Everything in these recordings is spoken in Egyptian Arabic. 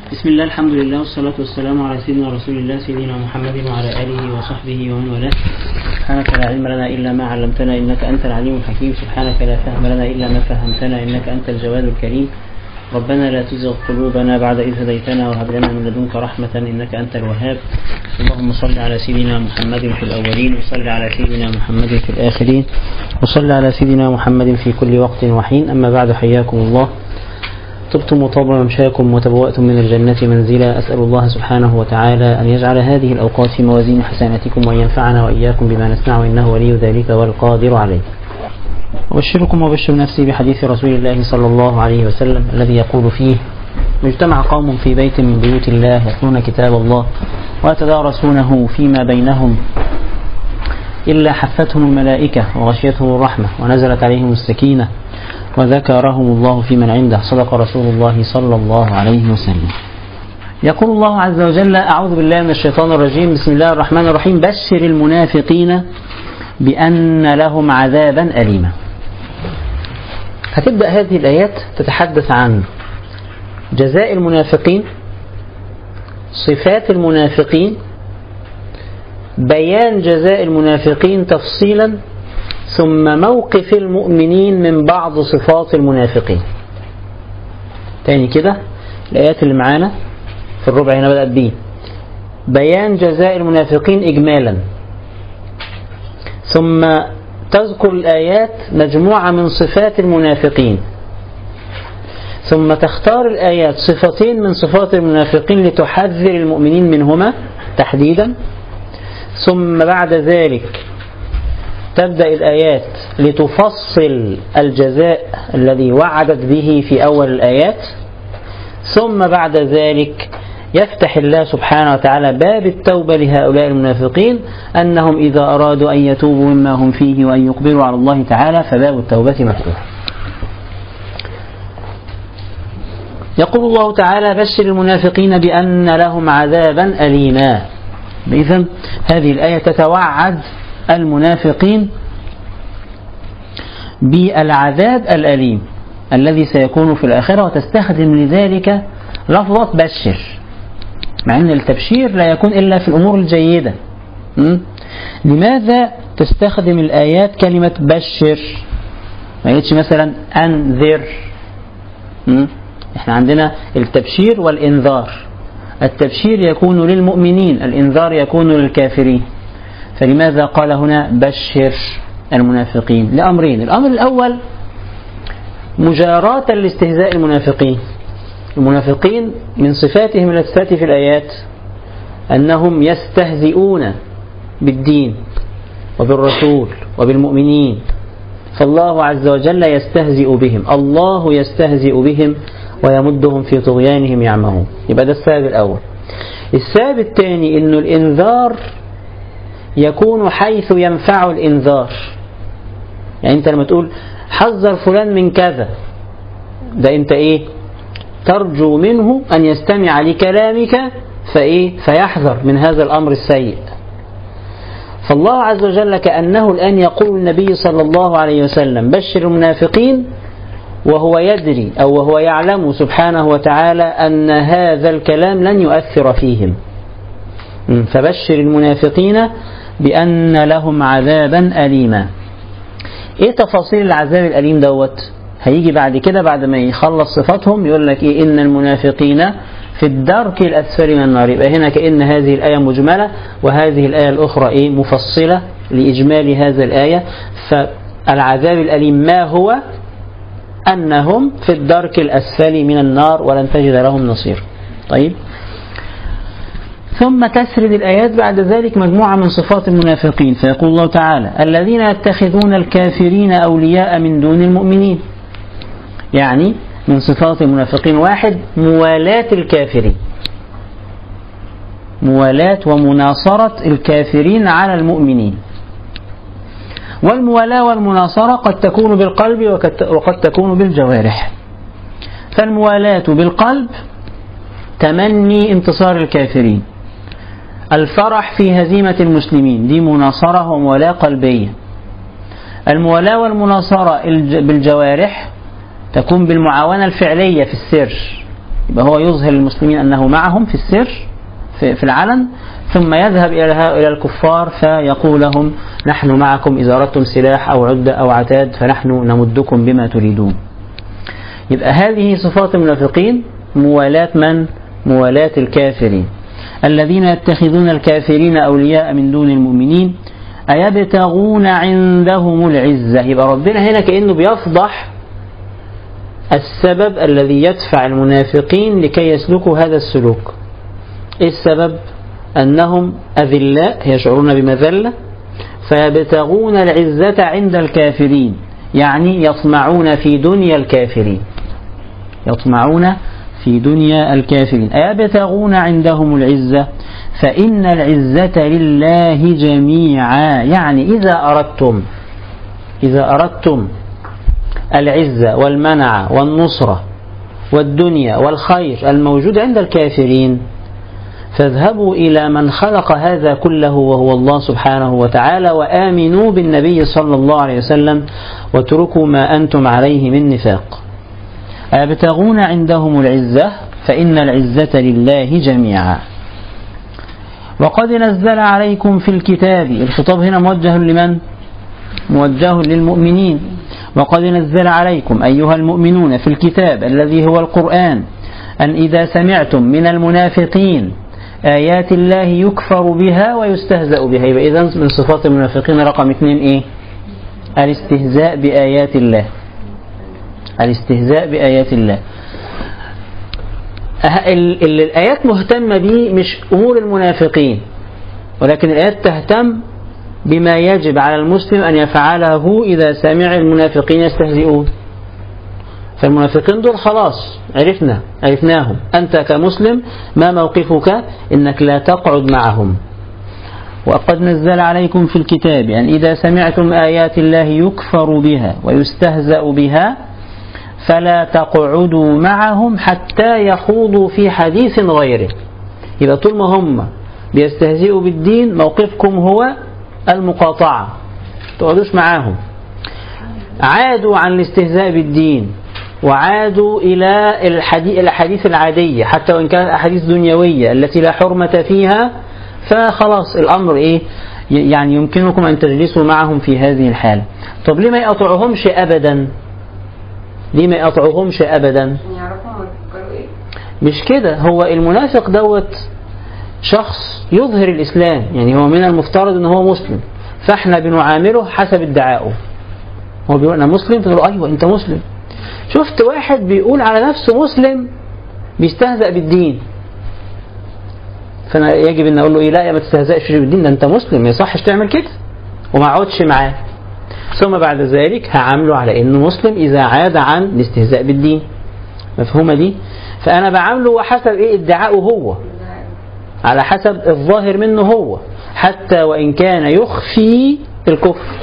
بسم الله الحمد لله والصلاة والسلام على سيدنا رسول الله سيدنا محمد وعلى آله وصحبه ومن والاه سبحانك لا علم لنا إلا ما علمتنا إنك أنت العليم الحكيم سبحانك لا فهم لنا إلا ما فهمتنا إنك أنت الجواد الكريم ربنا لا تزغ قلوبنا بعد إذ هديتنا وهب لنا من لدنك رحمة إنك أنت الوهاب اللهم صل على سيدنا محمد في الأولين وصل على سيدنا محمد في الآخرين وصل على سيدنا محمد في كل وقت وحين أما بعد حياكم الله طبتم وطاب ممشاكم وتبوأتم من الجنة منزلا أسأل الله سبحانه وتعالى أن يجعل هذه الأوقات في موازين حسناتكم وأن ينفعنا وإياكم بما نسمع إنه ولي ذلك والقادر عليه أبشركم وبشر نفسي بحديث رسول الله صلى الله عليه وسلم الذي يقول فيه اجتمع قوم في بيت من بيوت الله يتلون كتاب الله ويتدارسونه فيما بينهم إلا حفتهم الملائكة وغشيتهم الرحمة ونزلت عليهم السكينة وذكرهم الله في من عنده صدق رسول الله صلى الله عليه وسلم يقول الله عز وجل أعوذ بالله من الشيطان الرجيم بسم الله الرحمن الرحيم بشر المنافقين بأن لهم عذابا أليما هتبدأ هذه الآيات تتحدث عن جزاء المنافقين صفات المنافقين بيان جزاء المنافقين تفصيلا ثم موقف المؤمنين من بعض صفات المنافقين تاني كده الآيات اللي معانا في الربع هنا بدأت بيه بيان جزاء المنافقين إجمالا ثم تذكر الآيات مجموعة من صفات المنافقين ثم تختار الآيات صفتين من صفات المنافقين لتحذر المؤمنين منهما تحديدا ثم بعد ذلك تبدأ الآيات لتفصل الجزاء الذي وعدت به في أول الآيات ثم بعد ذلك يفتح الله سبحانه وتعالى باب التوبة لهؤلاء المنافقين أنهم إذا أرادوا أن يتوبوا مما هم فيه وأن يقبلوا على الله تعالى فباب التوبة مفتوح يقول الله تعالى بشر المنافقين بأن لهم عذابا أليما إذا هذه الآية تتوعد المنافقين بالعذاب الأليم الذي سيكون في الآخرة وتستخدم لذلك لفظة بشر مع أن التبشير لا يكون إلا في الأمور الجيدة م? لماذا تستخدم الآيات كلمة بشر ما يقولش مثلا أنذر م? احنا عندنا التبشير والإنذار التبشير يكون للمؤمنين الإنذار يكون للكافرين فلماذا قال هنا بشر المنافقين لأمرين الأمر الأول مجاراة لاستهزاء المنافقين المنافقين من صفاتهم التي تأتي في الآيات أنهم يستهزئون بالدين وبالرسول وبالمؤمنين فالله عز وجل يستهزئ بهم الله يستهزئ بهم ويمدهم في طغيانهم يعمهون يبقى ده السبب الأول السبب الثاني أن الإنذار يكون حيث ينفع الإنذار يعني أنت لما تقول حذر فلان من كذا ده أنت إيه ترجو منه أن يستمع لكلامك فإيه فيحذر من هذا الأمر السيء فالله عز وجل كأنه الآن يقول النبي صلى الله عليه وسلم بشر المنافقين وهو يدري أو وهو يعلم سبحانه وتعالى أن هذا الكلام لن يؤثر فيهم فبشر المنافقين بأن لهم عذابا أليما إيه تفاصيل العذاب الأليم دوت هيجي بعد كده بعد ما يخلص صفاتهم يقول لك إيه إن المنافقين في الدرك الأسفل من النار يبقى هنا كأن هذه الآية مجملة وهذه الآية الأخرى إيه مفصلة لإجمال هذا الآية فالعذاب الأليم ما هو أنهم في الدرك الأسفل من النار ولن تجد لهم نصير طيب ثم تسرد الآيات بعد ذلك مجموعة من صفات المنافقين فيقول الله تعالى الذين يتخذون الكافرين أولياء من دون المؤمنين يعني من صفات المنافقين واحد موالاة الكافرين موالاة ومناصرة الكافرين على المؤمنين والموالاة والمناصرة قد تكون بالقلب وقد تكون بالجوارح فالموالاة بالقلب تمني انتصار الكافرين الفرح في هزيمة المسلمين دي مناصرة وموالاة قلبية الموالاة والمناصرة بالجوارح تكون بالمعاونة الفعلية في السر يبقى هو يظهر للمسلمين أنه معهم في السر في, في العلن ثم يذهب إلى إلى الكفار فيقول لهم نحن معكم إذا أردتم سلاح أو عدة أو عتاد فنحن نمدكم بما تريدون يبقى هذه صفات المنافقين موالاة من؟ موالاة الكافرين الذين يتخذون الكافرين أولياء من دون المؤمنين أيبتغون عندهم العزة يبقى ربنا هنا كأنه بيفضح السبب الذي يدفع المنافقين لكي يسلكوا هذا السلوك إيه السبب أنهم أذلاء يشعرون بمذلة فيبتغون العزة عند الكافرين يعني يطمعون في دنيا الكافرين يطمعون في دنيا الكافرين أيبتغون عندهم العزة فإن العزة لله جميعا يعني إذا أردتم إذا أردتم العزة والمنع والنصرة والدنيا والخير الموجود عند الكافرين فاذهبوا إلى من خلق هذا كله وهو الله سبحانه وتعالى وآمنوا بالنبي صلى الله عليه وسلم واتركوا ما أنتم عليه من نفاق أبتغون عندهم العزة فإن العزة لله جميعا وقد نزل عليكم في الكتاب الخطاب هنا موجه لمن؟ موجه للمؤمنين وقد نزل عليكم أيها المؤمنون في الكتاب الذي هو القرآن أن إذا سمعتم من المنافقين آيات الله يكفر بها ويستهزأ بها يبقى إذن من صفات المنافقين رقم اثنين إيه الاستهزاء بآيات الله الاستهزاء بآيات الله اللي الآيات مهتمة به مش أمور المنافقين ولكن الآيات تهتم بما يجب على المسلم أن يفعله إذا سمع المنافقين يستهزئون فالمنافقين دول خلاص عرفنا عرفناهم أنت كمسلم ما موقفك إنك لا تقعد معهم وقد نزل عليكم في الكتاب أن إذا سمعتم آيات الله يكفر بها ويستهزأ بها فلا تقعدوا معهم حتى يخوضوا في حديث غيره يبقى طول ما هم بيستهزئوا بالدين موقفكم هو المقاطعة تقعدوش معاهم عادوا عن الاستهزاء بالدين وعادوا إلى الحديث العادية حتى وإن كانت أحاديث دنيوية التي لا حرمة فيها فخلاص الأمر إيه يعني يمكنكم أن تجلسوا معهم في هذه الحالة طب ليه ما يقطعهمش أبدا ليه ما يقطعهمش أبدا مش كده هو المنافق دوت شخص يظهر الإسلام يعني هو من المفترض أنه هو مسلم فاحنا بنعامله حسب ادعائه هو بيقول أنا مسلم فنقول أيوة أنت مسلم شفت واحد بيقول على نفسه مسلم بيستهزأ بالدين فانا يجب ان اقول له ايه لا يا ما تستهزئش بالدين ده انت مسلم ما يصحش تعمل كده وما اقعدش معاه ثم بعد ذلك هعامله على انه مسلم اذا عاد عن الاستهزاء بالدين مفهومه دي فانا بعامله حسب ايه ادعائه هو على حسب الظاهر منه هو حتى وان كان يخفي الكفر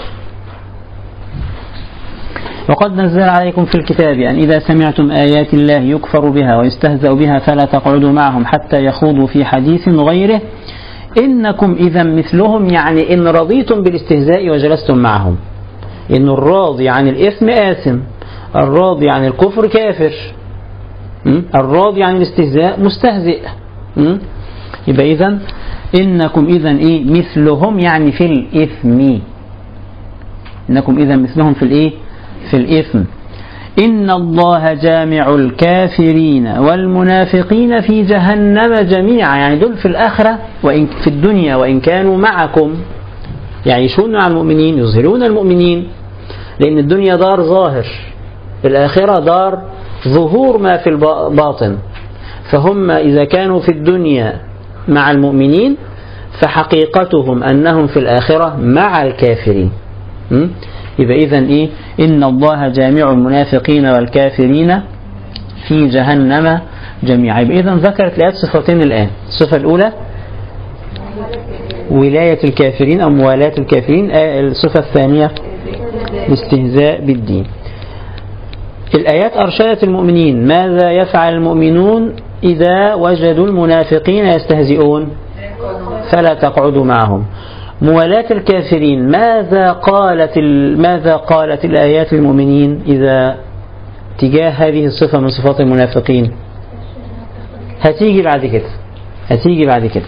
وقد نزل عليكم في الكتاب أن إذا سمعتم آيات الله يكفر بها ويستهزأ بها فلا تقعدوا معهم حتى يخوضوا في حديث غيره إنكم إذا مثلهم يعني إن رضيتم بالاستهزاء وجلستم معهم إن الراضي عن الإثم آثم الراضي عن الكفر كافر الراضي عن الاستهزاء مستهزئ يبقى إذا إنكم إذا إيه مثلهم يعني في الإثم إنكم إذا مثلهم في الإيه في الإثم إن الله جامع الكافرين والمنافقين في جهنم جميعا يعني دول في الآخرة وإن في الدنيا وإن كانوا معكم يعيشون مع المؤمنين يظهرون المؤمنين لأن الدنيا دار ظاهر الآخرة دار ظهور ما في الباطن فهم إذا كانوا في الدنيا مع المؤمنين فحقيقتهم أنهم في الآخرة مع الكافرين يبقى إذا إيه إن الله جامع المنافقين والكافرين في جهنم جميعا يبقى إذا ذكرت الآيات صفتين الآن الصفة الأولى ولاية الكافرين أو موالاة الكافرين الصفة الثانية الاستهزاء بالدين الآيات أرشدت المؤمنين ماذا يفعل المؤمنون إذا وجدوا المنافقين يستهزئون فلا تقعدوا معهم موالاة الكافرين ماذا قالت ماذا قالت الآيات المؤمنين إذا تجاه هذه الصفة من صفات المنافقين هتيجي بعد كده هتيجي بعد كده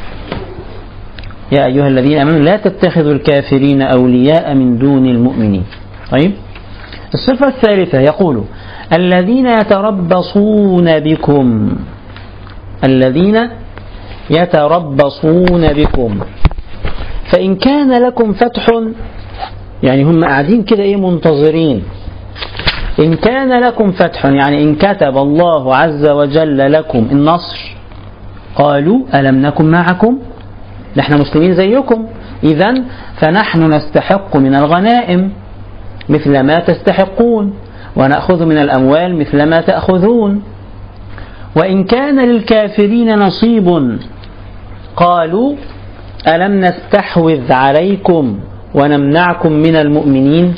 يا أيها الذين آمنوا لا تتخذوا الكافرين أولياء من دون المؤمنين طيب الصفة الثالثة يقول الذين يتربصون بكم الذين يتربصون بكم فإن كان لكم فتح يعني هم قاعدين كده ايه منتظرين إن كان لكم فتح يعني إن كتب الله عز وجل لكم النصر قالوا ألم نكن معكم نحن مسلمين زيكم إذا فنحن نستحق من الغنائم مثل ما تستحقون ونأخذ من الأموال مثل ما تأخذون وإن كان للكافرين نصيب قالوا ألم نستحوذ عليكم ونمنعكم من المؤمنين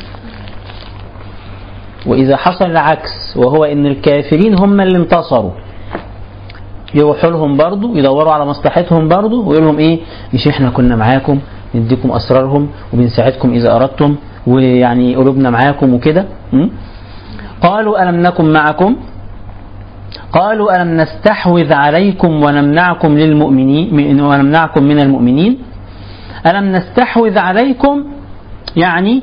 وإذا حصل العكس وهو إن الكافرين هم اللي انتصروا يروحوا لهم برضو يدوروا على مصلحتهم برضو ويقول لهم إيه مش إحنا كنا معاكم نديكم أسرارهم وبنساعدكم إذا أردتم ويعني قلوبنا معاكم وكده قالوا ألم نكن معكم قالوا ألم نستحوذ عليكم ونمنعكم للمؤمنين ونمنعكم من المؤمنين ألم نستحوذ عليكم يعني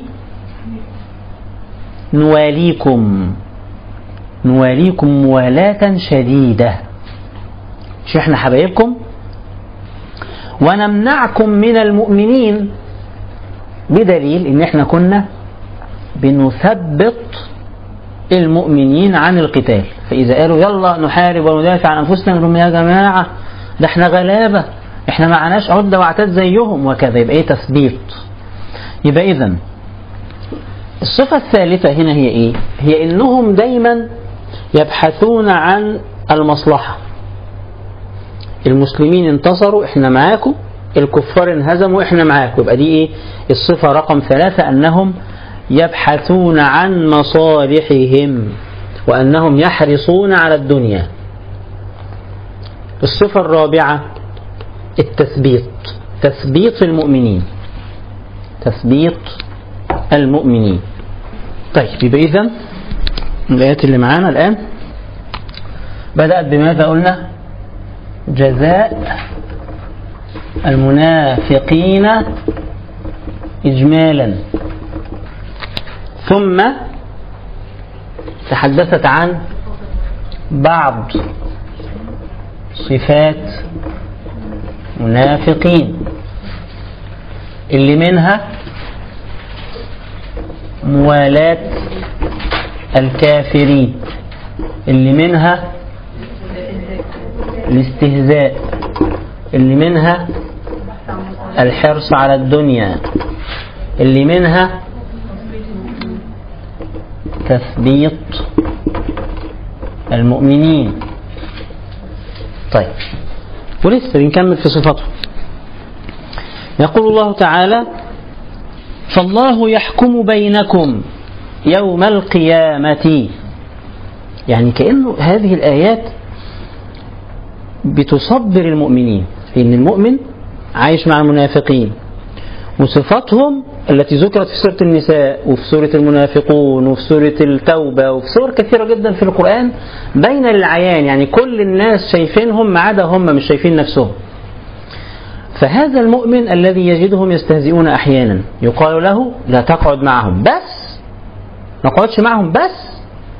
نواليكم نواليكم موالاة شديدة مش احنا حبايبكم ونمنعكم من المؤمنين بدليل ان احنا كنا بنثبط المؤمنين عن القتال فإذا قالوا يلا نحارب وندافع عن أنفسنا نقول يا جماعة ده احنا غلابة احنا معناش عدة وعتاد زيهم وكذا يبقى ايه تثبيط يبقى إذا الصفة الثالثة هنا هي ايه هي انهم دايما يبحثون عن المصلحة المسلمين انتصروا احنا معاكم الكفار انهزموا احنا معاكم يبقى دي ايه الصفة رقم ثلاثة انهم يبحثون عن مصالحهم وأنهم يحرصون على الدنيا الصفة الرابعة التثبيط تثبيط المؤمنين تثبيط المؤمنين طيب يبقى إذا الآيات اللي معانا الآن بدأت بماذا قلنا جزاء المنافقين إجمالا ثم تحدثت عن بعض صفات منافقين اللي منها موالاة الكافرين اللي منها الاستهزاء اللي منها الحرص على الدنيا اللي منها تثبيط المؤمنين طيب ولسه بنكمل في صفاته يقول الله تعالى فالله يحكم بينكم يوم القيامة يعني كأنه هذه الآيات بتصبر المؤمنين إن المؤمن عايش مع المنافقين وصفاتهم التي ذكرت في سورة النساء وفي سورة المنافقون وفي سورة التوبة وفي سور كثيرة جدا في القرآن بين العيان يعني كل الناس شايفينهم ما عدا هم مش شايفين نفسهم فهذا المؤمن الذي يجدهم يستهزئون أحيانا يقال له لا تقعد معهم بس ما قعدش معهم بس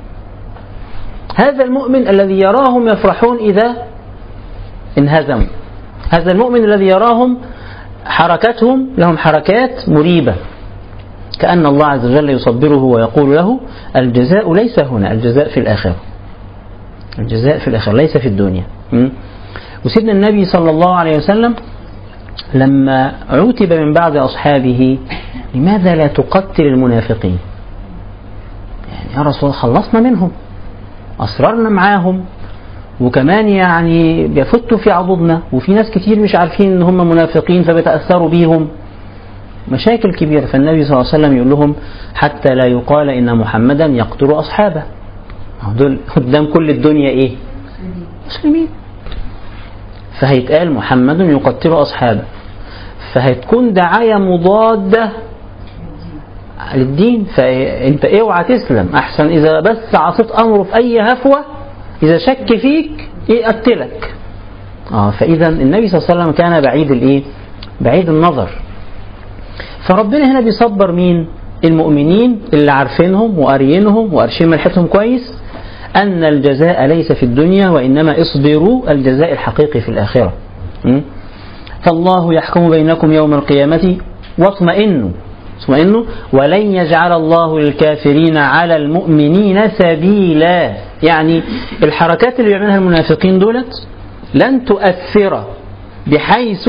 هذا المؤمن الذي يراهم يفرحون إذا انهزموا هذا المؤمن الذي يراهم حركتهم لهم حركات مريبة كأن الله عز وجل يصبره ويقول له الجزاء ليس هنا الجزاء في الآخرة الجزاء في الآخرة ليس في الدنيا وسيدنا النبي صلى الله عليه وسلم لما عوتب من بعض أصحابه لماذا لا تقتل المنافقين يعني يا رسول الله خلصنا منهم أسررنا معاهم وكمان يعني بيفتوا في عضدنا وفي ناس كتير مش عارفين ان هم منافقين فبيتاثروا بيهم مشاكل كبيره فالنبي صلى الله عليه وسلم يقول لهم حتى لا يقال ان محمدا يقتل اصحابه دول قدام كل الدنيا ايه مسلمين فهيتقال محمد يقتل اصحابه فهتكون دعايه مضاده للدين فانت اوعى تسلم احسن اذا بس عصيت امره في اي هفوه إذا شك فيك يقتلك اه فاذا النبي صلى الله عليه وسلم كان بعيد الايه بعيد النظر فربنا هنا بيصبر مين المؤمنين اللي عارفينهم وقاريينهم وقارشين ملحتهم كويس أن الجزاء ليس في الدنيا وإنما اصبروا الجزاء الحقيقي في الآخرة م? فالله يحكم بينكم يوم القيامة واطمئنوا اطمئنوا ولن يجعل الله للكافرين على المؤمنين سبيلا يعني الحركات اللي بيعملها المنافقين دولت لن تؤثر بحيث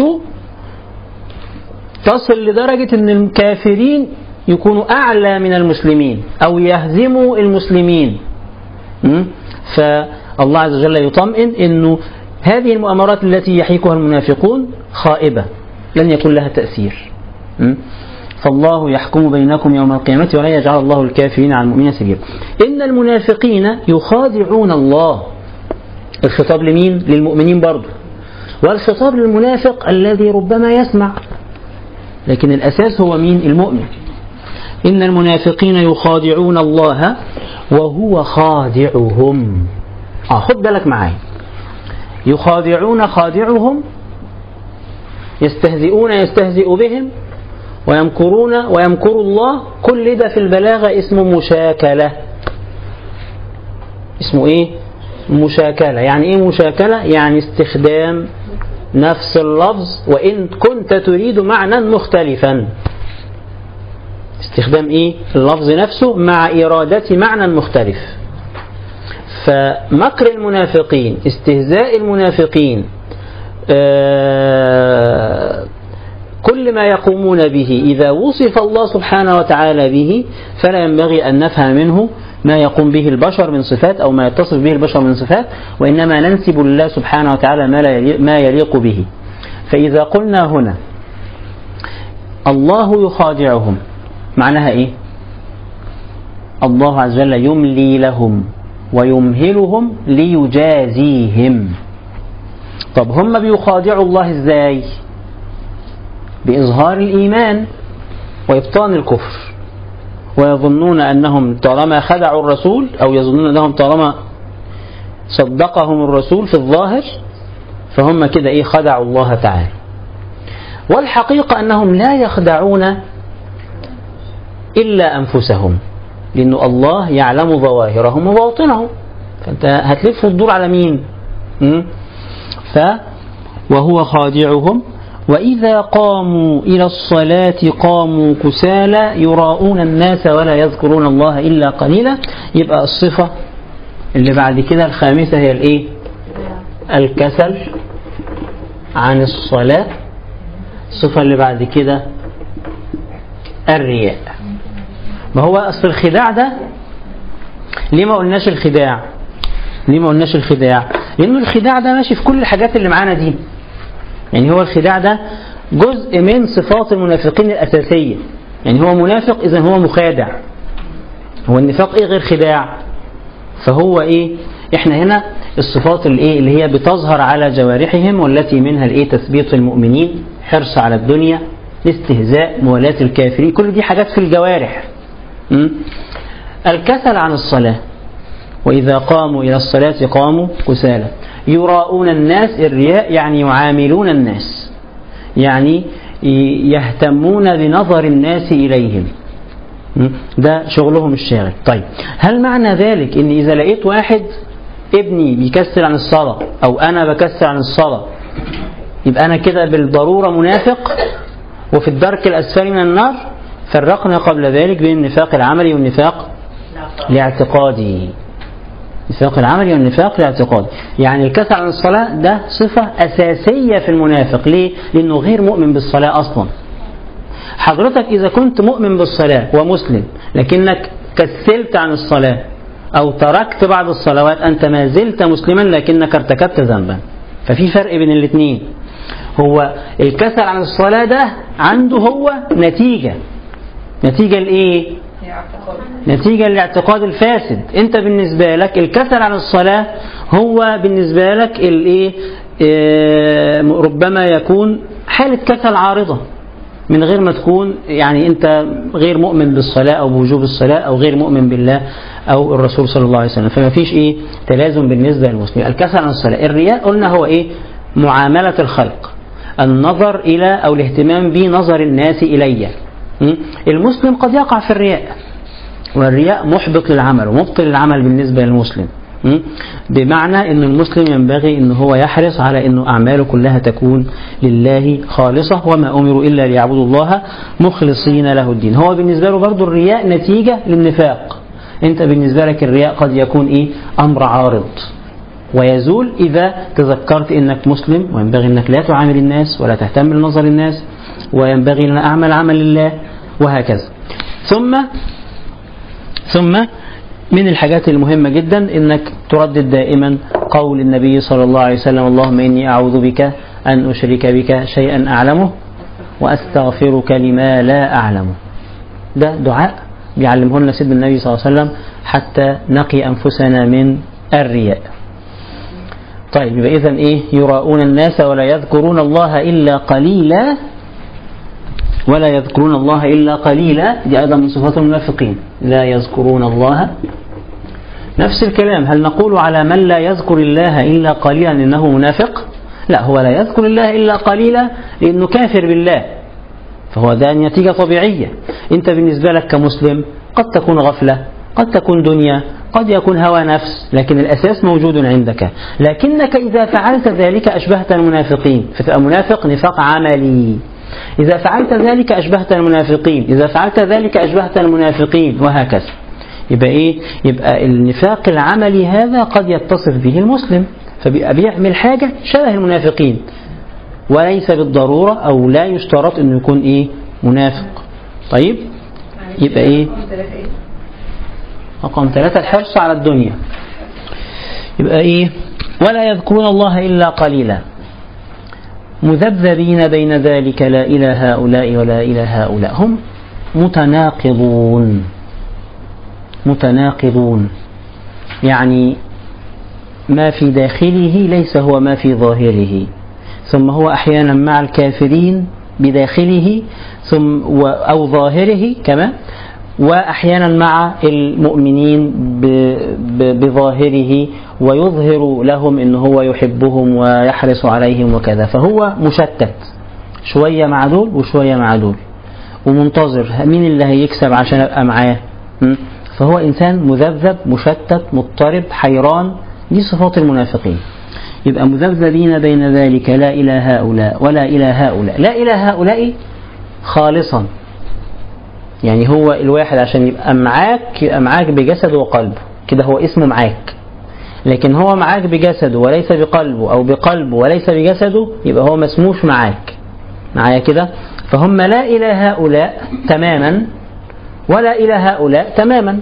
تصل لدرجة أن الكافرين يكونوا أعلى من المسلمين أو يهزموا المسلمين م? فالله عز وجل يطمئن أنه هذه المؤامرات التي يحيكها المنافقون خائبة لن يكون لها تأثير م? فالله يحكم بينكم يوم القيامة ولا يجعل الله الكافرين على المؤمنين سبيلا إن المنافقين يخادعون الله الخطاب لمين؟ للمؤمنين برضه والخطاب للمنافق الذي ربما يسمع لكن الأساس هو مين؟ المؤمن إن المنافقين يخادعون الله وهو خادعهم آه خد بالك معايا يخادعون خادعهم يستهزئون يستهزئ بهم ويمكرون ويمكر الله كل ده في البلاغة اسمه مشاكلة اسمه ايه مشاكلة يعني ايه مشاكلة يعني استخدام نفس اللفظ وإن كنت تريد معنى مختلفا استخدام ايه اللفظ نفسه مع إرادة معنى مختلف فمكر المنافقين استهزاء المنافقين آه كل ما يقومون به إذا وصف الله سبحانه وتعالى به فلا ينبغي أن نفهم منه ما يقوم به البشر من صفات أو ما يتصف به البشر من صفات وإنما ننسب لله سبحانه وتعالى ما يليق به فإذا قلنا هنا الله يخادعهم معناها إيه الله عز وجل يملي لهم ويمهلهم ليجازيهم طب هم بيخادعوا الله ازاي بإظهار الإيمان وإبطان الكفر ويظنون أنهم طالما خدعوا الرسول أو يظنون أنهم طالما صدقهم الرسول في الظاهر فهم كده إيه خدعوا الله تعالى والحقيقة أنهم لا يخدعون إلا أنفسهم لأن الله يعلم ظواهرهم وباطنهم فأنت هتلف الدور على مين ف وهو خادعهم وإذا قاموا إلى الصلاة قاموا كسالى يراؤون الناس ولا يذكرون الله إلا قليلا يبقى الصفة اللي بعد كده الخامسة هي الإيه الكسل عن الصلاة الصفة اللي بعد كده الرياء ما هو أصل الخداع ده ليه ما قلناش الخداع ليه ما قلناش الخداع لأنه الخداع ده ماشي في كل الحاجات اللي معانا دي يعني هو الخداع ده جزء من صفات المنافقين الأساسية يعني هو منافق إذا هو مخادع هو النفاق إيه غير خداع فهو إيه إحنا هنا الصفات اللي إيه اللي هي بتظهر على جوارحهم والتي منها الإيه تثبيط المؤمنين حرص على الدنيا استهزاء موالاة الكافرين كل دي حاجات في الجوارح م? الكسل عن الصلاة وإذا قاموا إلى الصلاة قاموا كسالى يراؤون الناس الرياء يعني يعاملون الناس يعني يهتمون بنظر الناس إليهم ده شغلهم الشاغل طيب هل معنى ذلك ان اذا لقيت واحد ابني بيكسر عن الصلاة او انا بكسر عن الصلاة يبقى انا كده بالضرورة منافق وفي الدرك الاسفل من النار فرقنا قبل ذلك بين النفاق العملي والنفاق الاعتقادي النفاق العملي والنفاق الاعتقادي يعني الكسل عن الصلاة ده صفة أساسية في المنافق ليه؟ لأنه غير مؤمن بالصلاة أصلا حضرتك إذا كنت مؤمن بالصلاة ومسلم لكنك كسلت عن الصلاة أو تركت بعض الصلوات أنت ما زلت مسلما لكنك ارتكبت ذنبا ففي فرق بين الاثنين هو الكسل عن الصلاة ده عنده هو نتيجة نتيجة لإيه؟ نتيجة للاعتقاد الفاسد انت بالنسبة لك الكسل عن الصلاة هو بالنسبة لك الايه اه ربما يكون حالة كسل عارضة من غير ما تكون يعني أنت غير مؤمن بالصلاة أو بوجوب الصلاة أو غير مؤمن بالله أو الرسول صلى الله عليه وسلم فما فيش إيه تلازم بالنسبة للمسلم الكسل عن الصلاة الرياء قلنا هو إيه معاملة الخلق النظر إلى أو الاهتمام بنظر الناس إلي م? المسلم قد يقع في الرياء والرياء محبط للعمل ومبطل للعمل بالنسبة للمسلم م? بمعنى أن المسلم ينبغي أن هو يحرص على أن أعماله كلها تكون لله خالصة وما أمروا إلا ليعبدوا الله مخلصين له الدين هو بالنسبة له برضو الرياء نتيجة للنفاق أنت بالنسبة لك الرياء قد يكون إيه أمر عارض ويزول إذا تذكرت أنك مسلم وينبغي أنك لا تعامل الناس ولا تهتم بنظر الناس وينبغي أن أعمل عمل لله وهكذا ثم ثم من الحاجات المهمة جدا أنك تردد دائما قول النبي صلى الله عليه وسلم اللهم إني أعوذ بك أن أشرك بك شيئا أعلمه وأستغفرك لما لا أعلمه ده دعاء بيعلمه لنا سيدنا النبي صلى الله عليه وسلم حتى نقي أنفسنا من الرياء طيب يبقى إذا إيه يراؤون الناس ولا يذكرون الله إلا قليلا ولا يذكرون الله إلا قليلا دي أيضا من صفات المنافقين لا يذكرون الله نفس الكلام هل نقول على من لا يذكر الله إلا قليلا إنه منافق لا هو لا يذكر الله إلا قليلا لأنه كافر بالله فهو ده نتيجة طبيعية أنت بالنسبة لك كمسلم قد تكون غفلة قد تكون دنيا قد يكون هوى نفس لكن الأساس موجود عندك لكنك إذا فعلت ذلك أشبهت المنافقين فتبقى منافق نفاق عملي إذا فعلت ذلك أشبهت المنافقين إذا فعلت ذلك أشبهت المنافقين وهكذا يبقى إيه يبقى النفاق العملي هذا قد يتصف به المسلم فبيبقى بيعمل حاجة شبه المنافقين وليس بالضرورة أو لا يشترط أنه يكون إيه منافق طيب يبقى إيه رقم ثلاثة الحرص على الدنيا يبقى إيه ولا يذكرون الله إلا قليلا مذبذبين بين ذلك لا إلى هؤلاء ولا إلى هؤلاء هم متناقضون متناقضون يعني ما في داخله ليس هو ما في ظاهره ثم هو أحيانا مع الكافرين بداخله ثم أو ظاهره كما وأحيانا مع المؤمنين بظاهره ويظهر لهم أنه هو يحبهم ويحرص عليهم وكذا فهو مشتت شوية مع دول وشوية مع دول ومنتظر مين اللي هيكسب عشان أبقى معاه فهو إنسان مذبذب مشتت مضطرب حيران دي صفات المنافقين يبقى مذبذبين بين ذلك لا إلى هؤلاء ولا إلى هؤلاء لا إلى هؤلاء خالصا يعني هو الواحد عشان يبقى معاك يبقى معاك بجسده وقلبه كده هو اسمه معاك لكن هو معاك بجسده وليس بقلبه أو بقلبه وليس بجسده يبقى هو مسموش معاك معايا كده فهم لا إلى هؤلاء تماما ولا إلى هؤلاء تماما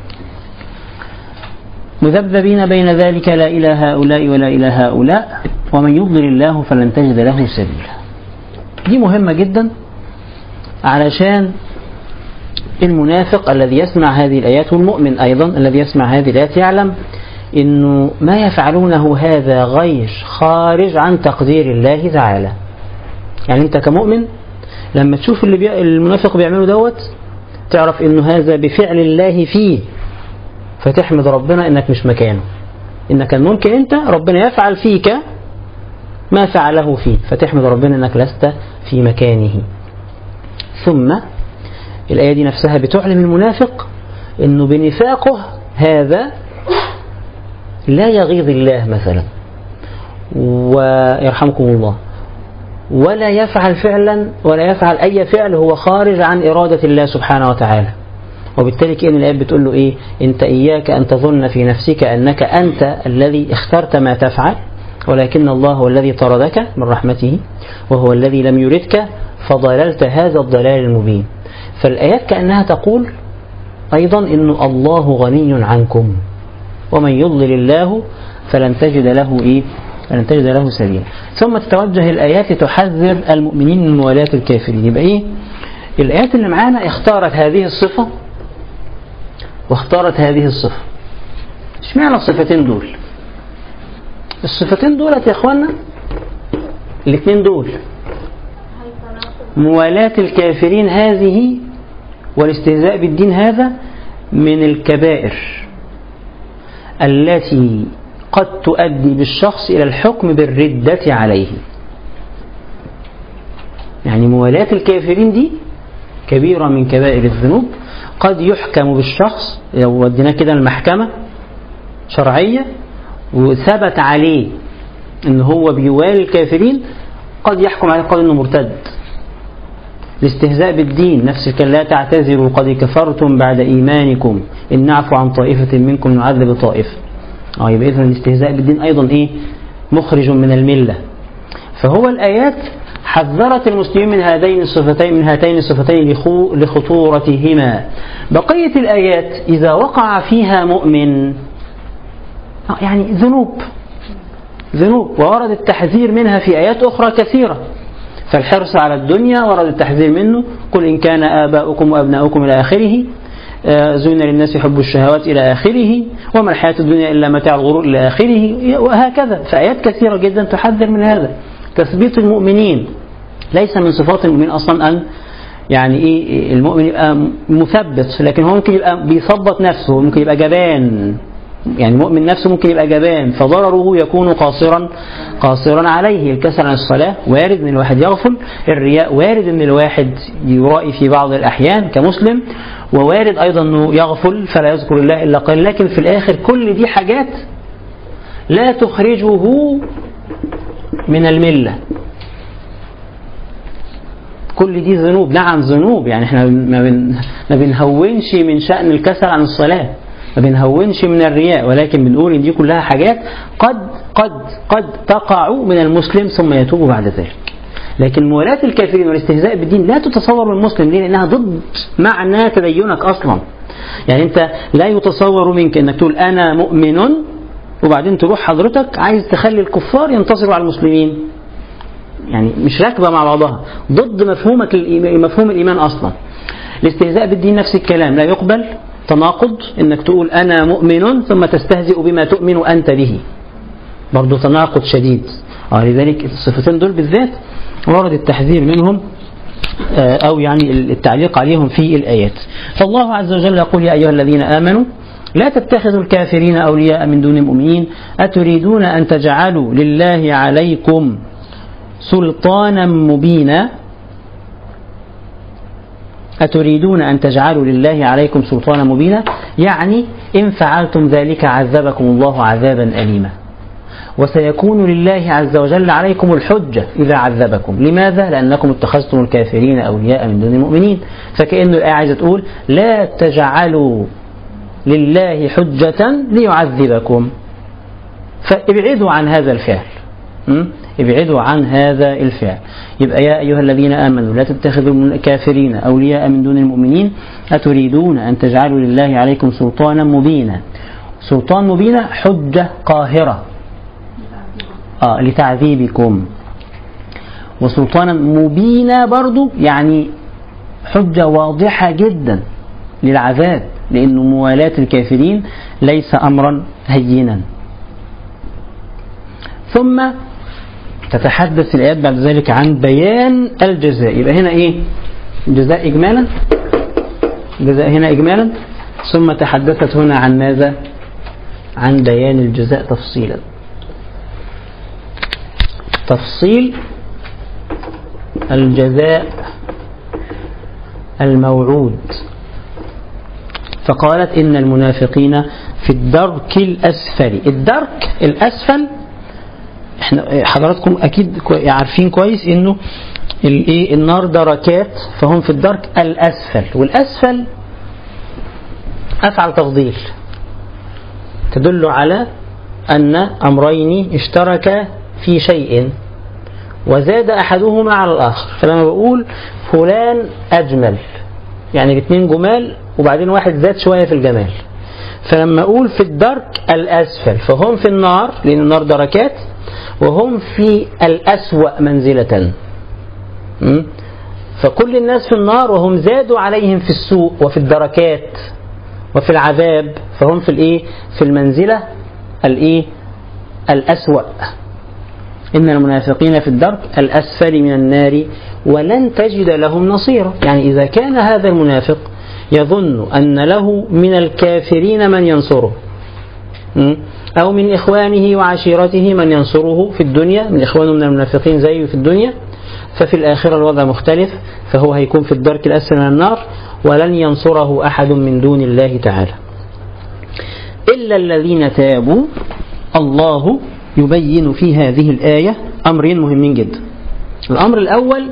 مذبذبين بين ذلك لا إلى هؤلاء ولا إلى هؤلاء ومن يضلل الله فلن تجد له سبيلا دي مهمة جدا علشان المنافق الذي يسمع هذه الآيات والمؤمن أيضا الذي يسمع هذه الآيات يعلم أنه ما يفعلونه هذا غير خارج عن تقدير الله تعالى يعني أنت كمؤمن لما تشوف اللي بي... المنافق بيعمله دوت تعرف أنه هذا بفعل الله فيه فتحمد ربنا أنك مش مكانه إنك كان ممكن أنت ربنا يفعل فيك ما فعله فيه فتحمد ربنا أنك لست في مكانه ثم الآية دي نفسها بتعلم المنافق أنه بنفاقه هذا لا يغيظ الله مثلا ويرحمكم الله ولا يفعل فعلا ولا يفعل أي فعل هو خارج عن إرادة الله سبحانه وتعالى وبالتالي كأن الآية بتقول له إيه أنت إياك أن تظن في نفسك أنك أنت الذي اخترت ما تفعل ولكن الله هو الذي طردك من رحمته وهو الذي لم يردك فضللت هذا الضلال المبين فالآيات كأنها تقول أيضا أن الله غني عنكم ومن يضلل الله فلن تجد له إيه فلن تجد له سبيلا ثم تتوجه الآيات تحذر المؤمنين من موالاة الكافرين يبقى إيه الآيات اللي معانا اختارت هذه الصفة واختارت هذه الصفة اشمعنى الصفتين دول الصفتين دولت يا اخوانا الاثنين دول موالاة الكافرين هذه والاستهزاء بالدين هذا من الكبائر التي قد تؤدي بالشخص إلى الحكم بالردة عليه يعني موالاة الكافرين دي كبيرة من كبائر الذنوب قد يحكم بالشخص لو وديناه كده المحكمة شرعية وثبت عليه ان هو بيوالي الكافرين قد يحكم عليه قال انه مرتد الاستهزاء بالدين نفس الكلام لا تعتذروا قد كفرتم بعد ايمانكم ان نعفو عن طائفة منكم نعذب طائفة اه يبقى اذا الاستهزاء بالدين ايضا ايه مخرج من الملة فهو الايات حذرت المسلمين من هذين الصفتين من هاتين الصفتين لخطورتهما بقية الآيات إذا وقع فيها مؤمن يعني ذنوب ذنوب وورد التحذير منها في آيات أخرى كثيرة فالحرص على الدنيا ورد التحذير منه قل إن كان آباؤكم وأبناؤكم إلى آخره زين للناس حب الشهوات إلى آخره وما الحياة الدنيا إلا متاع الغرور إلى آخره وهكذا فآيات كثيرة جدا تحذر من هذا تثبيت المؤمنين ليس من صفات المؤمن أصلا أن يعني إيه المؤمن يبقى مثبت لكن هو ممكن يبقى بيثبط نفسه ممكن يبقى جبان يعني المؤمن نفسه ممكن يبقى جبان فضرره يكون قاصرا قاصرا عليه الكسل عن الصلاة وارد ان الواحد يغفل الرياء وارد ان الواحد يرائي في بعض الأحيان كمسلم ووارد أيضا أنه يغفل فلا يذكر الله إلا قليلا لكن في الآخر كل دي حاجات لا تخرجه من الملة كل دي ذنوب نعم ذنوب يعني احنا ما, بن ما بنهونش من شأن الكسل عن الصلاة ما بنهونش من الرياء ولكن بنقول ان دي كلها حاجات قد قد قد تقع من المسلم ثم يتوب بعد ذلك لكن موالاة الكافرين والاستهزاء بالدين لا تتصور من المسلم ليه؟ لأنها ضد معنى تدينك أصلا يعني أنت لا يتصور منك أنك تقول أنا مؤمن وبعدين تروح حضرتك عايز تخلي الكفار ينتصروا على المسلمين يعني مش راكبه مع بعضها ضد مفهومك مفهوم الايمان اصلا الاستهزاء بالدين نفس الكلام لا يقبل تناقض انك تقول انا مؤمن ثم تستهزئ بما تؤمن انت به برضه تناقض شديد آه لذلك الصفتين دول بالذات ورد التحذير منهم أو يعني التعليق عليهم في الآيات فالله عز وجل يقول يا أيها الذين آمنوا لا تتخذوا الكافرين أولياء من دون المؤمنين أتريدون أن تجعلوا لله عليكم سلطانا مبينا أتريدون أن تجعلوا لله عليكم سلطانا مبينا يعني إن فعلتم ذلك عذبكم الله عذابا أليما وسيكون لله عز وجل عليكم الحجة إذا عذبكم لماذا؟ لأنكم اتخذتم الكافرين أولياء من دون المؤمنين فكأن الآية عايزة تقول لا تجعلوا لله حجة ليعذبكم فابعدوا عن هذا الفعل ابعدوا عن هذا الفعل يبقى يا أيها الذين آمنوا لا تتخذوا الكافرين أولياء من دون المؤمنين أتريدون أن تجعلوا لله عليكم سلطانا مبينا سلطان مبينا حجة قاهرة آه لتعذيبكم وسلطانا مبينا برضو يعني حجة واضحة جدا للعذاب لأن موالاة الكافرين ليس أمرا هينا ثم تتحدث الآيات بعد ذلك عن بيان الجزاء يبقى هنا إيه الجزاء إجمالا الجزاء هنا إجمالا ثم تحدثت هنا عن ماذا عن بيان الجزاء تفصيلا تفصيل الجزاء الموعود فقالت إن المنافقين في الدرك الأسفل الدرك الأسفل احنا حضراتكم أكيد عارفين كويس إنه الايه النار دركات فهم في الدرك الأسفل والأسفل أفعل تفضيل تدل على أن أمرين اشتركا في شيء وزاد أحدهما على الآخر فلما بقول فلان أجمل يعني الاثنين جمال وبعدين واحد زاد شوية في الجمال فلما أقول في الدرك الأسفل فهم في النار لأن النار دركات وهم في الأسوأ منزلة فكل الناس في النار وهم زادوا عليهم في السوء وفي الدركات وفي العذاب فهم في الايه في المنزلة الايه الأسوأ إن المنافقين في الدرك الأسفل من النار ولن تجد لهم نصيرا يعني إذا كان هذا المنافق يظن أن له من الكافرين من ينصره أو من إخوانه وعشيرته من ينصره في الدنيا من إخوانه من المنافقين زيه في الدنيا ففي الآخرة الوضع مختلف فهو هيكون في الدرك الأسفل من النار ولن ينصره أحد من دون الله تعالى إلا الذين تابوا الله يبين في هذه الآية أمرين مهمين جدا الأمر الأول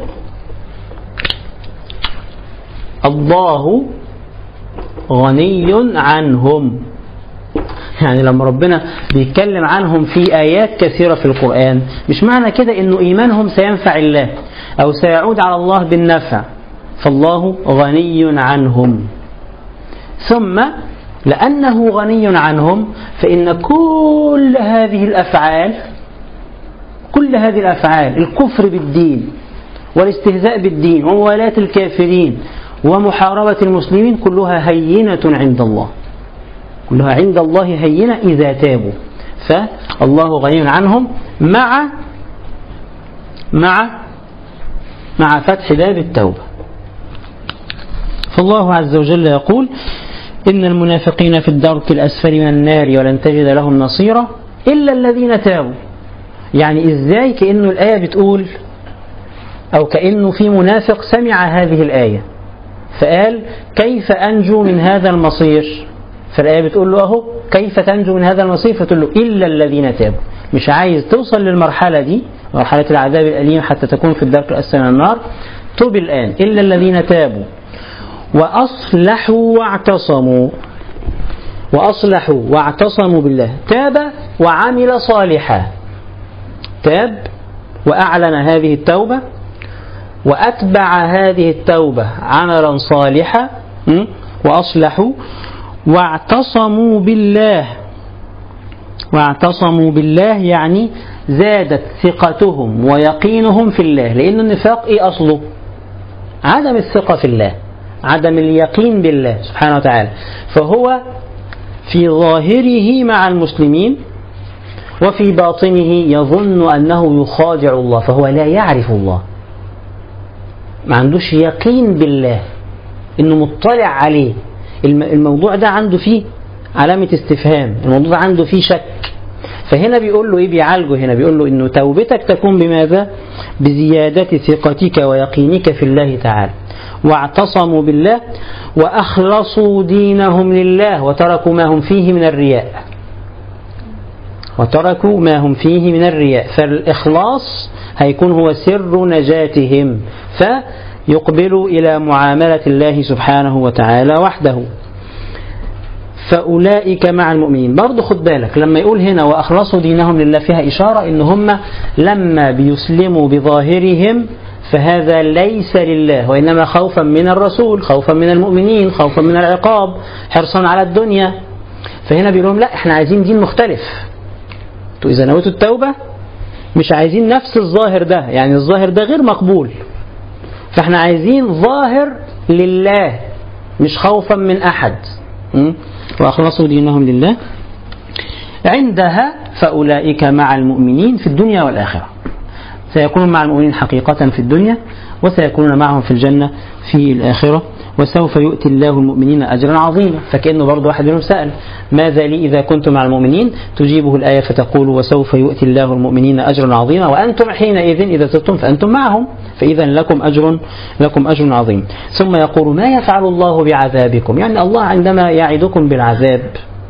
الله غني عنهم يعني لما ربنا بيتكلم عنهم في آيات كثيرة في القرآن مش معنى كده إنه إيمانهم سينفع الله أو سيعود على الله بالنفع فالله غني عنهم ثم لأنه غني عنهم فإن كل هذه الأفعال كل هذه الأفعال الكفر بالدين والاستهزاء بالدين وموالاة الكافرين ومحاربة المسلمين كلها هينة عند الله كلها عند الله هينة إذا تابوا فالله غني عنهم مع مع مع فتح باب التوبة فالله عز وجل يقول إن المنافقين في الدرك الأسفل من النار ولن تجد لهم نصيرا إلا الذين تابوا يعني إزاي كأنه الآية بتقول أو كأنه في منافق سمع هذه الآية فقال كيف أنجو من هذا المصير فالآية بتقول له أهو كيف تنجو من هذا المصير فتقول له إلا الذين تابوا مش عايز توصل للمرحلة دي مرحلة العذاب الأليم حتى تكون في الدرك الأسفل من النار توب الآن إلا الذين تابوا وأصلحوا واعتصموا وأصلحوا واعتصموا بالله تاب وعمل صالحا تاب وأعلن هذه التوبة وأتبع هذه التوبة عملا صالحا وأصلحوا واعتصموا بالله واعتصموا بالله يعني زادت ثقتهم ويقينهم في الله لأن النفاق إيه أصله عدم الثقة في الله عدم اليقين بالله سبحانه وتعالى فهو في ظاهره مع المسلمين وفي باطنه يظن أنه يخادع الله فهو لا يعرف الله ما عندوش يقين بالله انه مطلع عليه الموضوع ده عنده فيه علامة استفهام الموضوع ده عنده فيه شك فهنا بيقول له ايه بيعالجه هنا بيقول له انه توبتك تكون بماذا بزيادة ثقتك ويقينك في الله تعالى واعتصموا بالله وأخلصوا دينهم لله وتركوا ما هم فيه من الرياء وتركوا ما هم فيه من الرياء فالإخلاص هيكون هو سر نجاتهم فيقبلوا إلى معاملة الله سبحانه وتعالى وحده فأولئك مع المؤمنين برضه خد بالك لما يقول هنا وأخلصوا دينهم لله فيها إشارة إن هم لما بيسلموا بظاهرهم فهذا ليس لله وإنما خوفا من الرسول خوفا من المؤمنين خوفا من العقاب حرصا على الدنيا فهنا بيقول لهم لا احنا عايزين دين مختلف انتوا إذا نويتوا التوبة مش عايزين نفس الظاهر ده يعني الظاهر ده غير مقبول فاحنا عايزين ظاهر لله مش خوفا من أحد وأخلصوا دينهم لله عندها فأولئك مع المؤمنين في الدنيا والآخرة سيكونون مع المؤمنين حقيقة في الدنيا وسيكونون معهم في الجنة في الآخرة وسوف يؤتي الله المؤمنين أجرا عظيما فكأنه برضه واحد منهم سأل ماذا لي إذا كنت مع المؤمنين تجيبه الآية فتقول وسوف يؤتي الله المؤمنين أجرا عظيما وأنتم حينئذ إذا تبتم فأنتم معهم فإذا لكم أجر لكم أجر عظيم ثم يقول ما يفعل الله بعذابكم يعني الله عندما يعدكم بالعذاب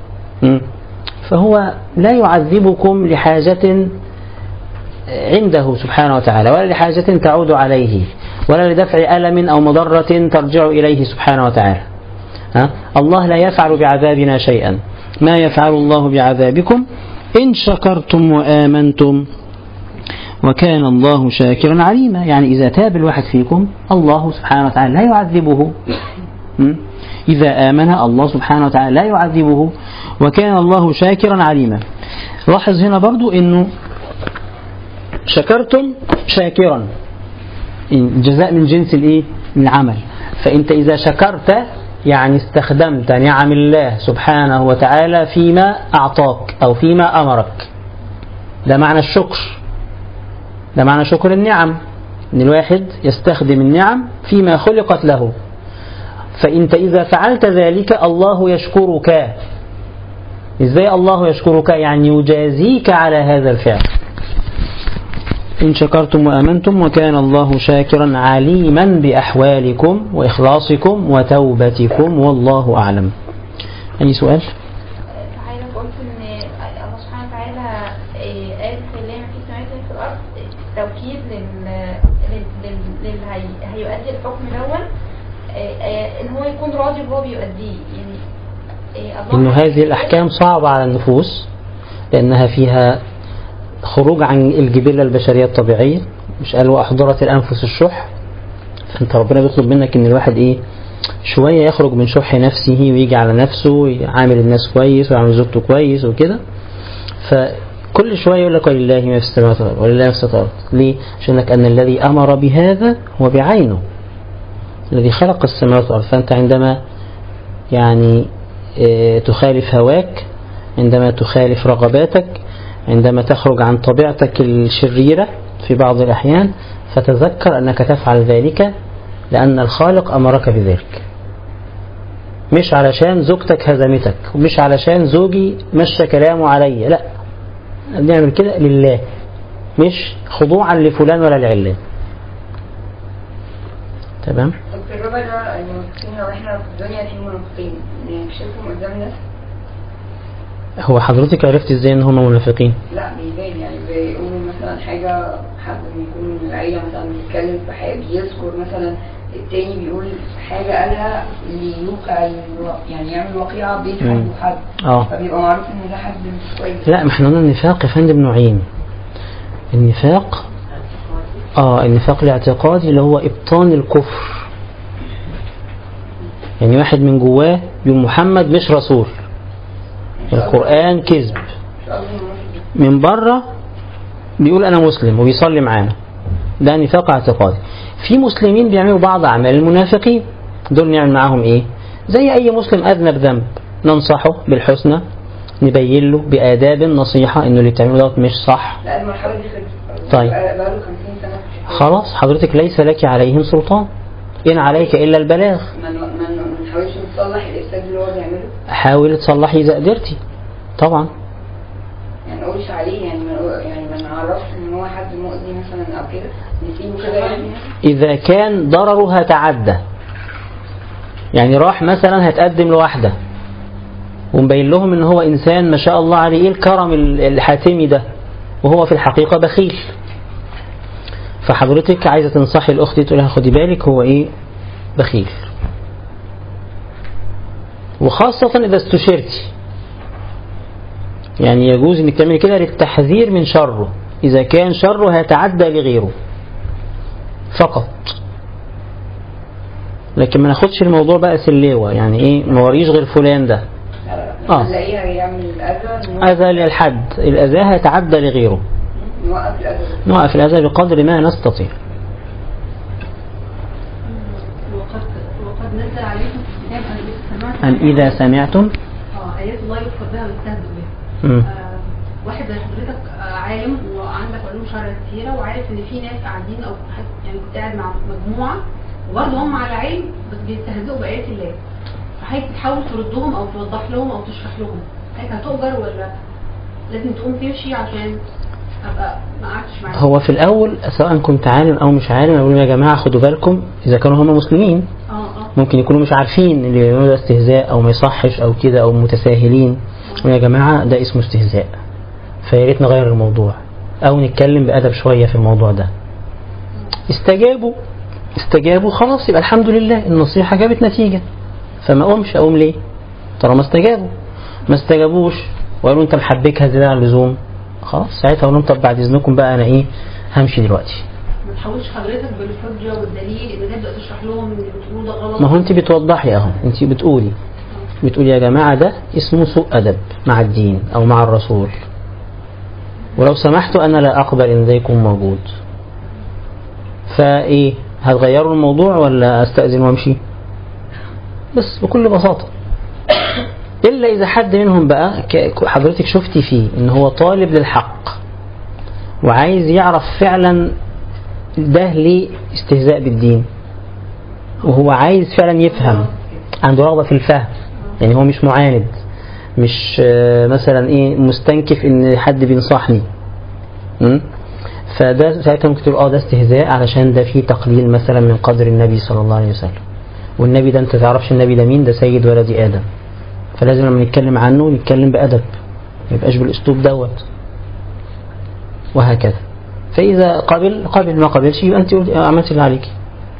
فهو لا يعذبكم لحاجة عنده سبحانه وتعالى ولا لحاجة تعود عليه ولا لدفع ألم أو مضرة ترجع إليه سبحانه وتعالى ها؟ الله لا يفعل بعذابنا شيئا ما يفعل الله بعذابكم إن شكرتم وآمنتم وكان الله شاكرا عليما يعني إذا تاب الواحد فيكم الله سبحانه وتعالى لا يعذبه إذا آمن الله سبحانه وتعالى لا يعذبه وكان الله شاكرا عليما لاحظ هنا برضو أنه شكرتم شاكرا الجزاء من جنس الايه من العمل فانت اذا شكرت يعني استخدمت نعم الله سبحانه وتعالى فيما اعطاك او فيما امرك ده معنى الشكر ده معنى شكر النعم ان الواحد يستخدم النعم فيما خلقت له فانت اذا فعلت ذلك الله يشكرك ازاي الله يشكرك يعني يجازيك على هذا الفعل إن شكرتم وأمنتم وكان الله شاكرا عليما بأحوالكم وإخلاصكم وتوبتكم والله أعلم أي سؤال؟ عايزة قلت ان الله سبحانه وتعالى آه، قال في الله ما في السماوات وما في الارض توكيد لل لل لل- للي هي- هيؤدي الحكم الاول ان هو يكون راضي وهو بيؤديه يعني آه، الله إنه هذه الأحكام صعبة على النفوس لأنها فيها خروج عن الجبلة البشرية الطبيعية مش قال وأحضرت الأنفس الشح فأنت ربنا بيطلب منك إن الواحد إيه شوية يخرج من شح نفسه ويجي على نفسه ويعامل الناس كويس ويعامل زوجته كويس وكده فكل شوية يقول لك ولله ما في السماوات والأرض ولله ما في السماوات والأرض ليه؟ عشان لك أن الذي أمر بهذا هو بعينه الذي خلق السماوات والأرض فأنت عندما يعني آه، تخالف هواك عندما تخالف رغباتك عندما تخرج عن طبيعتك الشريرة في بعض الأحيان فتذكر أنك تفعل ذلك لأن الخالق أمرك بذلك مش علشان زوجتك هزمتك ومش علشان زوجي مشى كلامه عليا لا بنعمل كده لله مش خضوعا لفلان ولا لعلان تمام طب في الربع ده المنافقين لو احنا في الدنيا في منافقين نكشفهم قدام الناس هو حضرتك عرفت ازاي ان هم منافقين لا بيبان يعني بيقولوا مثلا حاجة حد يكون من العيلة مثلا بيتكلم في حاجة يذكر مثلا التاني بيقول حاجة قالها ليوقع الو- يعني يعمل وقيعة بين مم. حد وحد اه فبيبقى معروف ان ده حد مش كويس لا ما احنا قلنا النفاق يا فندم نوعين النفاق اه النفاق الاعتقادي اللي هو ابطان الكفر يعني واحد من جواه يقول محمد مش رسول القرآن كذب مش قصدي المنافق من بره بيقول انا مسلم وبيصلي معانا ده نفاق اعتقادي في مسلمين بيعملوا بعض اعمال المنافقين دول نعمل معاهم ايه زي اي مسلم اذنب ذنب ننصحه بالحسنى نبين له بآداب نصيحة انه اللي بتعمله دوت مش صح لا المرحلة دي خلصت طيب. بقى له 50 سنة في الشيخ. خلاص حضرتك ليس لك عليهم سلطان إن عليك إلا البلاغ ما ن- ما ن- ما نحاولش نصلح الإفساد اللي هو بيعمله حاول تصلحي إذا قدرتي طبعا يعني ما نقولش عليه يعني ما نقول- يعني ما نعرفش ان هو حد مؤذي مثلا او كده نسيبه كده يعني إذا كان ضررها تعدى يعني راح مثلا هتقدم لواحدة ومبين لهم ان هو انسان ما شاء الله عليه ايه الكرم ال- الحاتمي ده وهو في الحقيقة بخيل فحضرتك عايزة تنصحي الأخت تقول لها خدي بالك هو ايه بخيل وخاصة إذا استشرتي يعني يجوز انك تعملي كده للتحذير من شره إذا كان شره هيتعدى لغيره فقط لكن ما ناخدش الموضوع بقى سليوة يعني ايه ما وريش غير فلان ده لا لا آه. لا نلاقيه هيعمل الاذى نوقف- أذى للحد الأذى هيتعدى لغيره نوقف الاذى نوقف الأذى بقدر ما نستطيع وقد وقد نزل عليكم في الكتاب ان اذا سمعتم أن إذا سمعتم اه ايات الله يكفر بها ويستهزئ بها مم. آه، واحد زي حضرتك آه، عالم وعندك علوم شرع كتيره وعارف ان في ناس قاعدين او حد- يعني كنت قاعد مع مجموعه وبرضه هم على علم بس بيستهزئوا بايات الله فحضرتك تحاول تردهم او توضح لهم او تشرح لهم حضرتك هتؤجر ولا لازم تقوم تمشي عشان ابقى ما قعدتش معاك هو في الأول سواء كنت عالم أو مش عالم أقول يا جماعة خدوا بالكم إذا كانوا هم مسلمين اه اه ممكن يكونوا مش عارفين اللي بيعملوا ده استهزاء أو ما يصحش أو كده أو متساهلين يا جماعة ده اسمه استهزاء فيا ريت نغير الموضوع أو نتكلم بأدب شوية في الموضوع ده استجابوا استجابوا خلاص يبقى الحمد لله النصيحة جابت نتيجة فما أقومش أقوم ليه طالما استجابوا ما استجابوش وقالوا أنت محبكها زيادة عن اللزوم خلاص ساعتها أقول لهم طب بعد إذنكم بقى أنا إيه همشي دلوقتي ما تحاولش حضرتك بالحجه والدليل ان تبدا تشرح لهم ان اللي بتقولوه ده غلط ما هو أنت بتوضحي أهو أنت بتقولي بتقولي يا جماعة ده اسمه سوء أدب مع الدين أو مع الرسول ولو سمحتوا أنا لا أقبل إن ده يكون موجود فإيه هتغيروا الموضوع ولا أستأذن وأمشي بس بكل بساطة إلا إذا حد منهم بقى ك- حضرتك شفتي فيه إن هو طالب للحق وعايز يعرف فعلا ده ليه استهزاء بالدين وهو عايز فعلا يفهم عنده رغبة في الفهم يعني هو مش معاند مش آه، مثلا ايه مستنكف ان حد بينصحني م? فده ساعتها ممكن تقول اه ده استهزاء علشان ده فيه تقليل مثلا من قدر النبي صلى الله عليه وسلم والنبي ده انت تعرفش النبي ده مين ده سيد ولد ادم فلازم لما نتكلم عنه نتكلم بأدب ما يبقاش بالاسلوب دوت وهكذا فإذا قبل قبل ما قبلش يبقى أنت قلت- عملت اللي عليك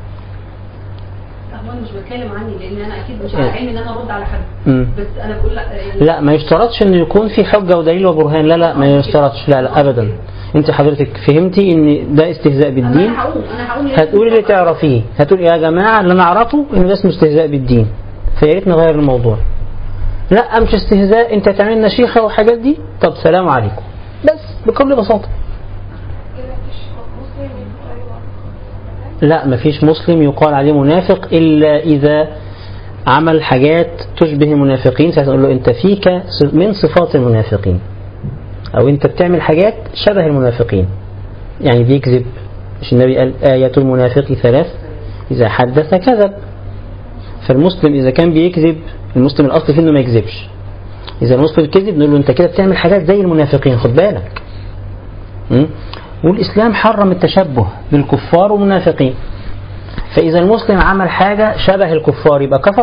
هو انا مش بتكلم عني لان انا اكيد مش على علم ان انا ارد على حد مم. بس انا بقول لا يعني لا ما يشترطش انه يكون في حجة ودليل وبرهان لا لا ما يشترطش لا لا أبدا أنت حضرتك فهمتي إن ده استهزاء بالدين انا هقوم انا هقوم هتقولي اللي تعرفيه هتقولي يا جماعة اللي أنا أعرفه إن ده اسمه استهزاء بالدين فيا ريت نغير الموضوع لا مش استهزاء أنت تعملنا شيخة وحاجات دي طب سلام عليكم بس بكل بساطة كده مفيش مسلم يقول لا مفيش مسلم يقال عليه منافق إلا إذا عمل حاجات تشبه المنافقين ساعتها نقول له أنت فيك من صفات المنافقين أو أنت بتعمل حاجات شبه المنافقين يعني بيكذب مش النبي قال آية المنافق ثلاث إذا حدث كذب فالمسلم إذا كان بيكذب المسلم الأصل فيه إنه ما يكذبش إذا المسلم كذب نقول له أنت كده بتعمل حاجات زي المنافقين خد بالك م? والإسلام حرم التشبه بالكفار والمنافقين فإذا المسلم عمل حاجة شبه الكفار يبقى كفر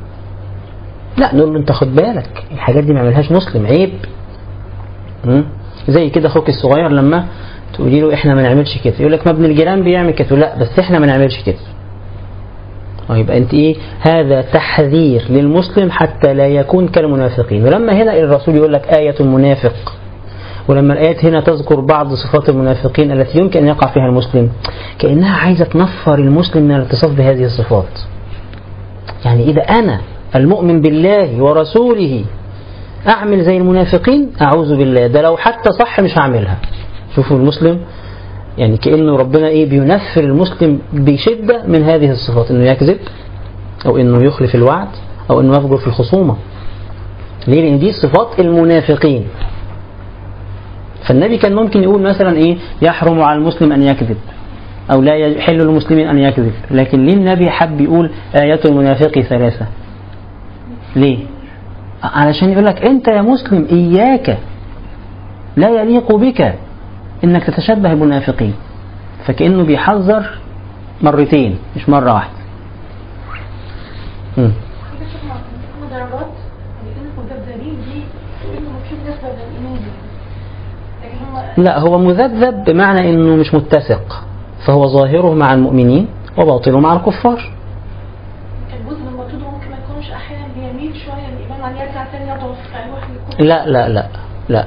لا نقول له أنت خد بالك الحاجات دي ما يعملهاش مسلم عيب م? زي كده أخوك الصغير لما تقولي له إحنا ما نعملش كده يقول لك ما ابن الجيران بيعمل كده لا بس إحنا ما نعملش كده أه يبقى أنت إيه هذا تحذير للمسلم حتى لا يكون كالمنافقين ولما هنا الرسول يقول لك آية المنافق ولما الآيات هنا تذكر بعض صفات المنافقين التي يمكن أن يقع فيها المسلم كأنها عايزة تنفر المسلم من الاتصاف بهذه الصفات يعني إذا أنا المؤمن بالله ورسوله أعمل زي المنافقين أعوذ بالله ده لو حتى صح مش هعملها شوفوا المسلم يعني كأنه ربنا إيه بينفر المسلم بشدة من هذه الصفات إنه يكذب أو إنه يخلف الوعد أو إنه يفجر في الخصومة ليه؟ لأن دي صفات المنافقين فالنبي كان ممكن يقول مثلا ايه يحرم على المسلم ان يكذب او لا يحل للمسلمين ان يكذب لكن ليه النبي حب يقول ايات المنافق ثلاثه ليه علشان يقول لك انت يا مسلم اياك لا يليق بك انك تتشبه بالمنافقين فكانه بيحذر مرتين مش مره واحده مم. درجات لان المدبرين دي انه في نسبه للايمان لكن هم لا هو مذبذب بمعنى انه مش متسق فهو ظاهره مع المؤمنين وباطنه مع الكفار الجزء من المردود ممكن ما يكونش احيانا بيميل شويه الايمان عن يرجع تاني يضعف فالواحد يكون لا لا لا لا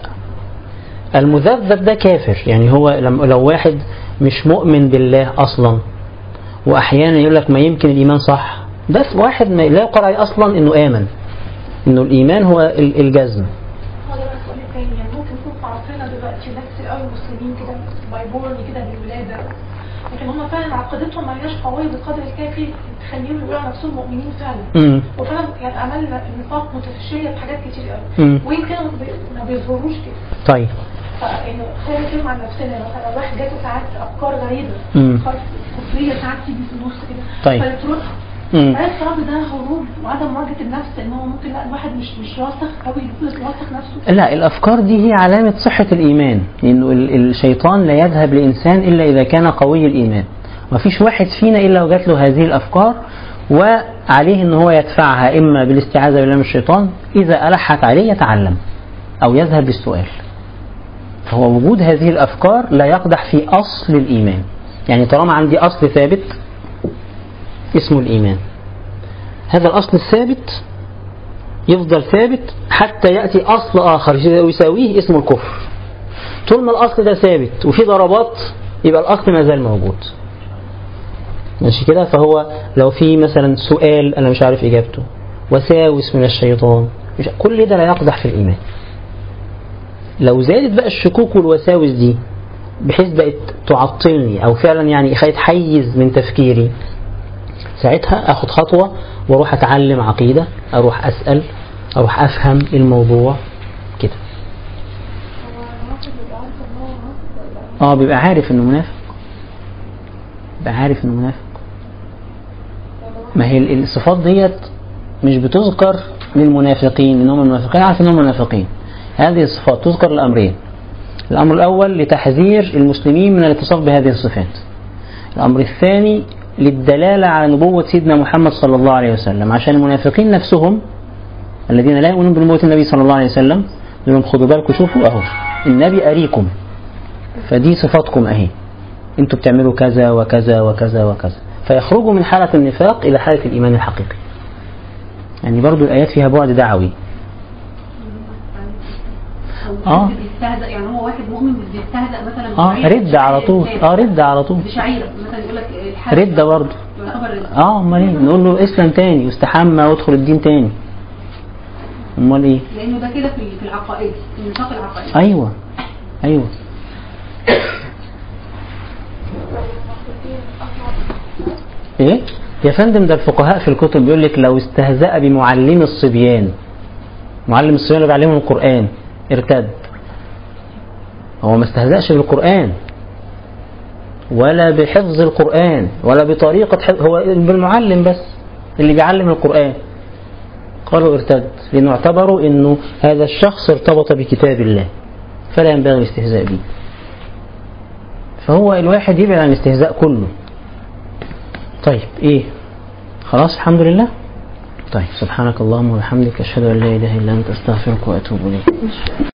المذبذب ده كافر يعني هو لم- لو واحد مش مؤمن بالله اصلا واحيانا يقول لك ما يمكن الايمان صح ده واحد ما لا يقال عليه اصلا انه امن انه الايمان هو ال- الجزم هو ده بقى سؤال تاني يعني ممكن يكون في عصرنا دلوقتي ناس كتير قوي مسلمين كده بايبورن كده بالولاده لكن هم فعلا عقيدتهم ما هياش قويه بالقدر الكافي تخليهم يقولوا على نفسهم مؤمنين فعلا امم وفعلا يعني اعمال النفاق متفشيه في حاجات كتير قوي امم وان كانوا بي- ما بيظهروش كده طيب فانه خلينا نتكلم عن نفسنا مثلا الواحد جاته ساعات افكار غريبه مم. افكار كفريه ساعات تيجي في النص كده طيب. فيتركها امم فهي الصعب ده هروب وعدم مواجهه النفس ان هو ممكن لا الواحد مش مش راسخ قوي يكون راسخ نفسه لا الأفكار دي هي علامة صحة الإيمان لأنه ال- الشيطان لا يذهب لإنسان إلا إذا كان قوي الإيمان ما فيش واحد فينا إلا وجات له هذه الأفكار وعليه أن هو يدفعها إما بالاستعاذة بالله من الشيطان إذا ألحت عليه يتعلم أو يذهب للسؤال فهو وجود هذه الأفكار لا يقدح في أصل الإيمان يعني طالما عندي أصل ثابت اسمه الإيمان هذا الأصل الثابت يفضل ثابت حتى يأتي أصل آخر يساويه اسمه الكفر طول ما الأصل ده ثابت وفي ضربات يبقى الأصل ما زال موجود ماشي كده فهو لو في مثلا سؤال أنا مش عارف إجابته وساوس من الشيطان مش كل ده لا يقدح في الإيمان لو زادت بقى الشكوك والوساوس دي بحيث بقت تعطلني أو فعلا يعني خدت حيز من تفكيري ساعتها اخد خطوة واروح اتعلم عقيدة اروح اسأل اروح افهم الموضوع كده هو المنصب بيبقى عارف ان هو منصب ولا اه بيبقى عارف انه منافق بيبقى عارف انه منافق ما هي ال- الصفات ديت مش بتذكر للمنافقين انهم المنافقين عارف انهم منافقين هذه الصفات تذكر لامرين الامر الاول لتحذير المسلمين من الاتصاف بهذه الصفات الامر الثاني للدلاله على نبوه سيدنا محمد صلى الله عليه وسلم عشان المنافقين نفسهم الذين لا يؤمنون بنبوه النبي صلى الله عليه وسلم يقول لهم خدوا بالكم شوفوا اهو النبي اريكم فدي صفاتكم اهي انتوا بتعملوا كذا وكذا وكذا وكذا فيخرجوا من حالة النفاق إلى حالة الإيمان الحقيقي يعني برضو الآيات فيها بعد دعوي أو آه. بيستهزأ يعني هو واحد مؤمن بس بيستهزأ مثلا اه بشعيرة- رد على طول بشعيرة اه رد على طول بشعيرة مثلا يقول لك الحج ردة برضو يعتبر رد. اه امال ايه نقول له اسلم تاني واستحمى وادخل الدين تاني امال ايه لأنه ده كده في في العقائد في النطاق العقائدي ايوه ايوه ايه يا فندم ده الفقهاء في الكتب بيقول لك لو استهزأ بمعلم الصبيان معلم الصبيان اللي بيعلمهم القرآن ارتد هو ما استهزأش بالقرآن ولا بحفظ القرآن ولا بطريقة حفظ هو بالمعلم بس اللي بيعلم القرآن قالوا ارتد لأنه اعتبروا أنه هذا الشخص ارتبط بكتاب الله فلا ينبغي الاستهزاء به فهو الواحد يبعد عن الاستهزاء كله طيب ايه خلاص الحمد لله طيب سبحانك اللهم وبحمدك اشهد ان لا اله الا انت استغفرك واتوب اليك